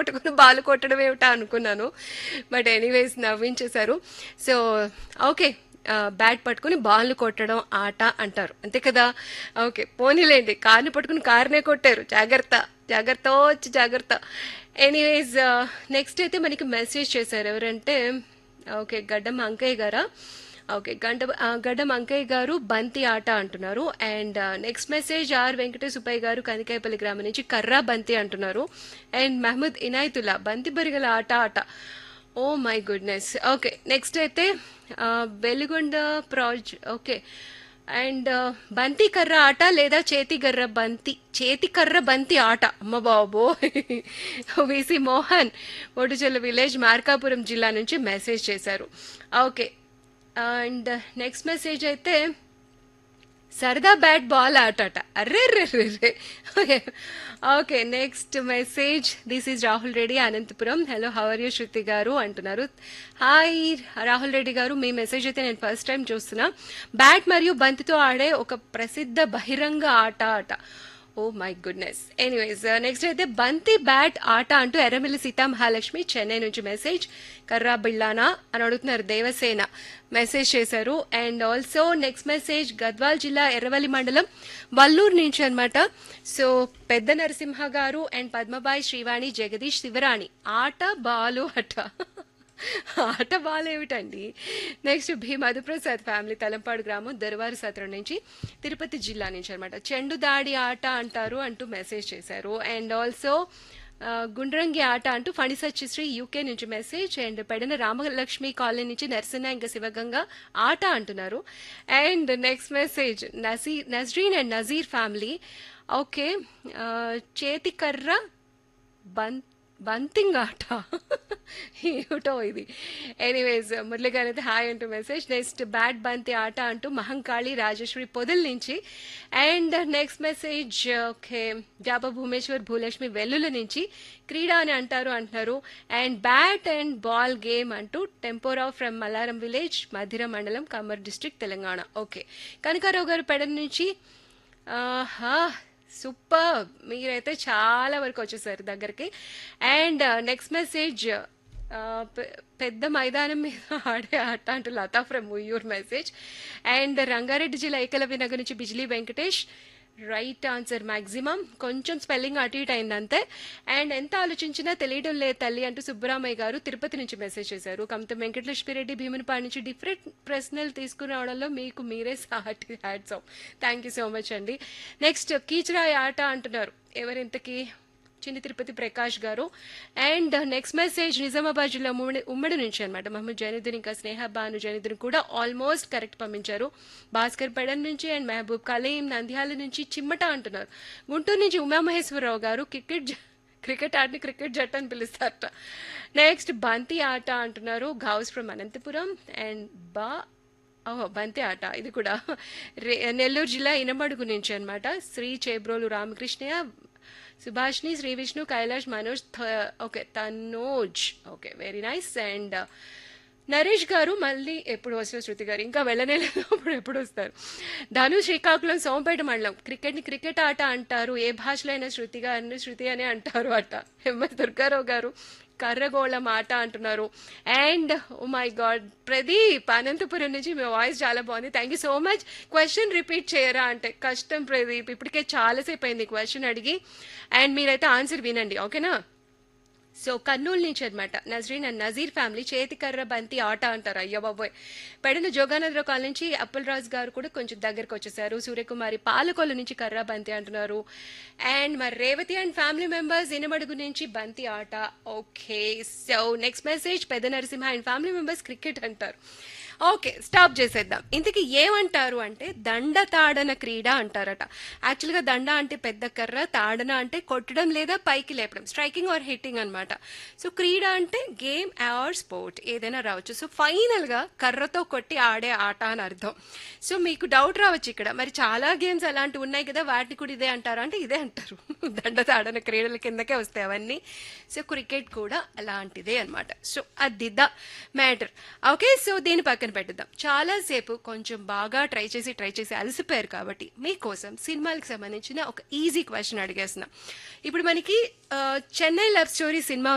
పట్టుకుని బాల్ కొట్టడం ఏమిటా అనుకున్నాను బట్ ఎనీవేస్ నవ్వించేశారు సో ఓకే బ్యాట్ పట్టుకుని బాల్ కొట్టడం ఆట అంటారు అంతే కదా ఓకే పోనీలేండి కార్ని పట్టుకుని కార్నే కొట్టారు జాగ్రత్త జాగ్రత్త వచ్చి జాగ్రత్త ఎనీవేస్ నెక్స్ట్ అయితే మనకి మెసేజ్ చేశారు ఎవరంటే ఓకే గడ్డం అంకయ్య గారా ఓకే గంట ఆ, గడ్డం అంకయ్య గారు బంతి ఆట అంటున్నారు and next message R Venkatesh Subbaiah గారు కనికాయపల్లి గ్రామం నుంచి కర్రా బంతి అంటున్నారు అండ్ మహమ్మద్ ఇనాయతుల్లా బంతి బరిగల ఆట ఆట oh my goodness okay next అయితే ఆ, వెలుగొండ ప్రాజ్ ఓకే అండ్ బంతి కర్ర ఆట లేదా చేతి కర్ర బంతి చేతి కర్ర బంతి ఆట అమ్మ బాబో విసి మోహన్ ఒడుచల్ల విలేజ్ మార్కాపురం జిల్లా నుంచి మెసేజ్ చేశారు ఓకే అండ్ నెక్స్ట్ మెసేజ్ అయితే సరదా బ్యాట్ బాల్ ఆటట అర్రే రే రే రే okay okay next message this is Rahul Reddy Anantapur hello how are you Shruti గారు అంటున్నారు హాయ్ రాహుల్ రెడ్డి గారు మీ మెసేజ్ అయితే నేను ఫస్ట్ టైం చూస్తున్నా బ్యాట్ మరియు బంతితో ఆడే ఒక ప్రసిద్ధ బహిరంగ ఆట ఆట oh my goodness anyways next అయితే బంతి బ్యాట్ ఆట అంటూ ఎర్రమిల్లి సీతా మహాలక్ష్మి చెన్నై నుంచి మెసేజ్ కర్రా బిళ్ళానా అని అడుగుతున్నారు దేవసేన మెసేజ్ చేశారు and also next message Gadwal జిల్లా ఎర్రవల్లి మండలం వల్లూరు నుంచి అన్నమాట సో పెద్ద నరసింహ గారు అండ్ పద్మబాయి శ్రీవాణి జగదీష్ శివరాణి ఆట బాలు అట ఆట బాలేమిటండి నెక్స్ట్ భీ మధుప్రసాద్ ఫ్యామిలీ తలంపాడు గ్రామం దర్వారు సత్రం నుంచి తిరుపతి జిల్లా నుంచి అనమాట చెండు దాడి ఆట అంటారు అంటూ మెసేజ్ చేశారు అండ్ ఆల్సో గుండ్రంగి ఆట అంటూ ఫణిసచ్చిశ్రీ యూకే నుంచి message and Pedana Ramalakshmi colony నుంచి నరసింహ ఇంకా శివగంగా ఆట అంటున్నారు and next message Nazeer Nazreen and Nazeer family okay చేతికర్ర బన్ బంతింగ్ ఆట ఏమిటో ఇది ఎనీవేస్ మురళి గారు అయితే హాయ్ అంటూ మెసేజ్ నెక్స్ట్ బ్యాట్ బంతి ఆట అంటూ మహంకాళి రాజేశ్వరి పొదల నుంచి అండ్ నెక్స్ట్ మెసేజ్ ఓకే జాబా భూమేశ్వర్ భూలక్ష్మి వెల్లుల నుంచి క్రీడ అని అంటారు అంటున్నారు and bat and ball game అంటూ టెంపోరా ఫ్రమ్ మల్లారం విలేజ్ మధిర మండలం కమర్ డిస్ట్రిక్ట్ తెలంగాణ ఓకే కనకారావు గారు పెడ నుంచి ఆహా సూపర్ మీరైతే చాలా వరకు వచ్చేసారు దగ్గరికి అండ్ నెక్స్ట్ మెసేజ్ పెద్ద మైదానం మీద ఆడే ఆట అంటూ Latha from Vuyyuru message and Rangareddy జిల్లా ఏకలవ్య నగర్ నుంచి Bijli Venkatesh right answer maximum కొంచెం స్పెల్లింగ్ అటు ఇటు అయింది అంతే అండ్ ఎంత ఆలోచించినా తెలియడం లేదు తల్లి అంటూ సుబ్బరామయ్య గారు తిరుపతి నుంచి మెసేజ్ చేశారు కమత వెంకటలక్ష్మిరెడ్డి భీమునిపాడు నుంచి డిఫరెంట్ ప్రశ్నలు తీసుకురావడంలో మీకు మీరే సాటి hats off thank you so much అండి నెక్స్ట్ కీచరాయి ఆట అంటున్నారు ఎవరింతకి చిన్ని తిరుపతి ప్రకాష్ గారు అండ్ నెక్స్ట్ మెసేజ్ నిజామాబాద్ జిల్లా ఉమ్మడి ఉమ్మడి నుంచి అనమాట మహమ్మద్ జైనుద్దీన్ ఇంకా స్నేహ బాను జైనుద్దీన్ కూడా ఆల్మోస్ట్ కరెక్ట్ పంపించారు భాస్కర్ పెడన్ నుంచి అండ్ మహబూబ్ కలీం నంద్యాల నుంచి చిమ్మట అంటున్నారు గుంటూరు నుంచి ఉమామహేశ్వరరావు గారు క్రికెట్ జ- క్రికెట్ ఆటని క్రికెట్ జట్టు అని పిలుస్తారట నెక్స్ట్ బంతి ఆట అంటున్నారు గౌస్ ఫ్రమ్ అనంతపురం అండ్ బా ఓహో బంతి ఆట ఇది కూడా రే- నెల్లూరు జిల్లా ఇనమడుగు నుంచి అనమాట శ్రీ చేబ్రోలు రామకృష్ణయ్య సుభాష్ని శ్రీ విష్ణు కైలాష్ మనోజ్ థ- okay Tanoj okay very nice and Naresh గారు మళ్ళీ ఎప్పుడు వస్తారు శృతి గారు ఇంకా వెళ్ళనే లేదు అప్పుడు ఎప్పుడు వస్తారు ధను శ్రీకాకుళం సోంపేట మండలం క్రికెట్ని క్రికెట్ ఆట అంటారు ఏ భాషలో అయినా శృతి గారిని శృతి అనే అంటారు అట ఎంఎస్ దుర్గారావు గారు కర్రగోళం ఆట అంటున్నారు and oh my god Pradeep Anantapur నుంచి మీ వాయిస్ చాలా బాగుంది thank you so much question repeat చేయరా అంటే కష్టం ప్రదీప్ ఇప్పటికే చాలాసేపు అయింది క్వశ్చన్ అడిగి అండ్ మీరైతే ఆన్సర్ వినండి ఓకేనా సో కర్నూలు నుంచి అనమాట నజరీన్ అండ్ నజీర్ ఫ్యామిలీ చేతికర్ర బంతి ఆట అంటారు అయ్యో బాబోయ్ పడిన జోగానందరావు కాల్ నుంచి అప్పలరాజు గారు కూడా కొంచెం దగ్గరకు వచ్చేసారు సూర్యకుమారి పాలకొల్లు నుంచి కర్ర బంతి అంటున్నారు అండ్ మరి Revathi and family members Inamadugu నుంచి బంతి ఆట ఓకే సో నెక్స్ట్ మెసేజ్ పెద్ద Narasimha and family members cricket అంటారు ఓకే స్టాప్ చేసేద్దాం ఇంతకీ ఏమంటారు అంటే దండ తాడన క్రీడ అంటారట యాక్చువల్గా దండ అంటే పెద్ద కర్ర తాడన అంటే కొట్టడం లేదా పైకి లేపడం స్ట్రైకింగ్ ఆర్ హిట్టింగ్ అనమాట సో క్రీడ అంటే గేమ్ ఆర్ స్పోర్ట్ ఏదైనా రావచ్చు సో ఫైనల్గా కర్రతో కొట్టి ఆడే ఆట అని అర్థం సో మీకు డౌట్ రావచ్చు ఇక్కడ మరి చాలా గేమ్స్ అలాంటివి ఉన్నాయి కదా వాటిని కూడా ఇదే అంటారు అంటే ఇదే అంటారు దండ తాడన క్రీడల కిందకే వస్తాయి అవన్నీ సో క్రికెట్ కూడా అలాంటిదే అనమాట సో అది ద మ్యాటర్ ఓకే సో దీని పక్కన పెట్టుదాం చాలాసేపు కొంచెం బాగా ట్రై చేసి ట్రై చేసి అలసిపోయారు కాబట్టి మీకోసం సినిమాలకు సంబంధించిన ఒక ఈజీ క్వశ్చన్ అడిగేస్తున్నా ఇప్పుడు మనకి ఆ, చెన్నై లవ్ స్టోరీ సినిమా